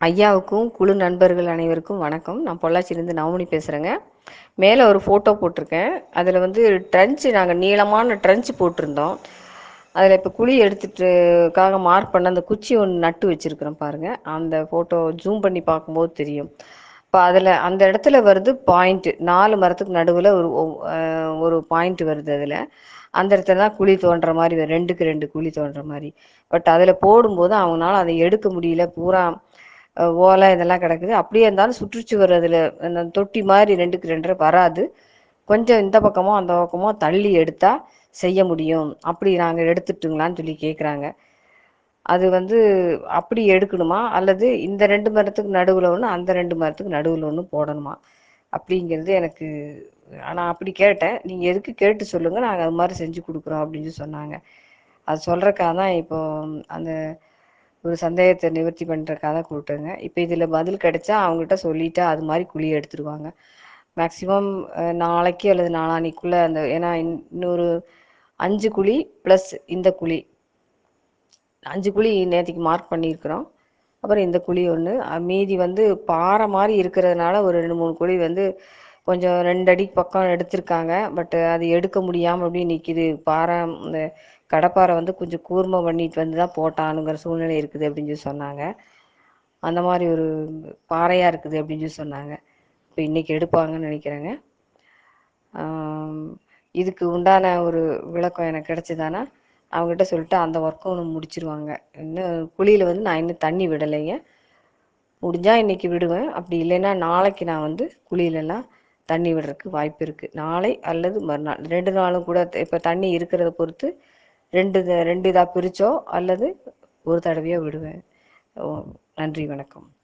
ஐயாவுக்கும் குழு நண்பர்கள் அனைவருக்கும் வணக்கம் நான் பொள்ளாச்சியிலேருந்து நவமணி பேசுகிறேங்க மேலே ஒரு ஃபோட்டோ போட்டிருக்கேன் அதில் வந்து ட்ரன்ச்சு நாங்கள் நீளமான ட்ரன்ச்சு போட்டிருந்தோம் அதில் இப்போ குழி எடுத்துட்டுக்காக மார்க் பண்ண அந்த குச்சி ஒன்று நட்டு வச்சுருக்கிறோம் பாருங்கள் அந்த ஃபோட்டோ ஜூம் பண்ணி பார்க்கும்போது தெரியும் இப்போ அதில் அந்த இடத்துல வருது பாயிண்ட்டு நாலு மரத்துக்கு நடுவில் ஒரு ஒ- அஹ் ஒரு பாயிண்ட் வருது அதில் அந்த இடத்துல தான் குழி தோன்ற மாதிரி வரும். ரெண்டுக்கு ரெண்டு குழி தோன்ற மாதிரி பட் அதில் போடும்போது அவங்களால அதை எடுக்க முடியல பூரா அஹ், ஓலை இதெல்லாம் கிடக்குது அப்படியே இருந்தாலும் சுற்றுச்சுவர் அதில் அந்த தொட்டி மாதிரி ரெண்டுக்கு ரெண்டரை வராது கொஞ்சம் இந்த பக்கமோ அந்த பக்கமோ தள்ளி எடுத்தா செய்ய முடியும் அப்படி நாங்கள் எடுத்துட்டுங்களான்னு சொல்லி கேட்குறாங்க அது வந்து அப்படி எடுக்கணுமா அல்லது இந்த ரெண்டு மரத்துக்கு நடுவில் ஒன்று அந்த ரெண்டு மரத்துக்கு நடுவில் ஒன்று போடணுமா அப்படிங்கிறது எனக்கு நான் அப்படி கேட்டேன் நீங்கள் எதுக்கு கேட்டு சொல்லுங்கள் நாங்கள் அது மாதிரி செஞ்சு கொடுக்குறோம் அப்படின்னு சொல்லி சொன்னாங்க அது சொல்கிறக்காக தான் இப்போ அந்த ஒரு சந்தேகத்தை நிவர்த்தி பண்ணுறக்காக தான் கூப்பிட்டேங்க இப்போ இதில் பதில் கிடைச்சா அவங்ககிட்ட சொல்லிட்டா அது மாதிரி குழி எடுத்துருவாங்க மேக்ஸிமம் நாளைக்கு அல்லது நாளான்னைக்குள்ளே அந்த ஏன்னா இன்- இன்னொரு அஞ்சு குழி ப்ளஸ் இந்த குழி அஞ்சு குழி நேற்றுக்கு மார்க் பண்ணியிருக்கிறோம் அப்புறம் இந்த குழி ஒன்று மீதி வந்து பாறை மாதிரி இருக்கிறதுனால ஒரு ரெண்டு மூணு குழி வந்து கொஞ்சம் ரெண்டு அடி பக்கம் எடுத்திருக்காங்க பட் அது எடுக்க முடியாமல் அப்படியே நிற்கிது பாறை இந்த கடப்பாறை வந்து கொஞ்சம் கூர்மை பண்ணிட்டு வந்து தான் போட்டானுங்கிற சூழ்நிலை இருக்குது அப்படின்னு சொல்லி சொன்னாங்க அந்த மாதிரி ஒரு பாறையாக இருக்குது அப்படின்னு சொல்லி சொன்னாங்க இப்போ இன்னைக்கு எடுப்பாங்கன்னு நினைக்கிறேங்க ஆம், இதுக்கு உண்டான ஒரு விளக்கம் எனக்கு கிடைச்சதானா அவங்ககிட்ட சொல்லிட்டு அந்த ஒர்க்கும் ஒன்று முடிச்சிருவாங்க இன்னும் குழியில் வந்து நான் இன்னும் தண்ணி விடலைங்க முடிஞ்சா இன்னைக்கு விடுவேன் அப்படி இல்லைன்னா நாளைக்கு நான் வந்து குழியிலலாம் தண்ணி விடுறதுக்கு வாய்ப்பு இருக்குது நாளை அல்லது மறுநாள் ரெண்டு நாளும் கூட இப்போ தண்ணி இருக்கிறத பொறுத்து ரெண்டு த- ரெண்டு இதாக பிரிச்சோ அல்லது ஒரு தடவையோ விடுவேன் ஓ நன்றி வணக்கம்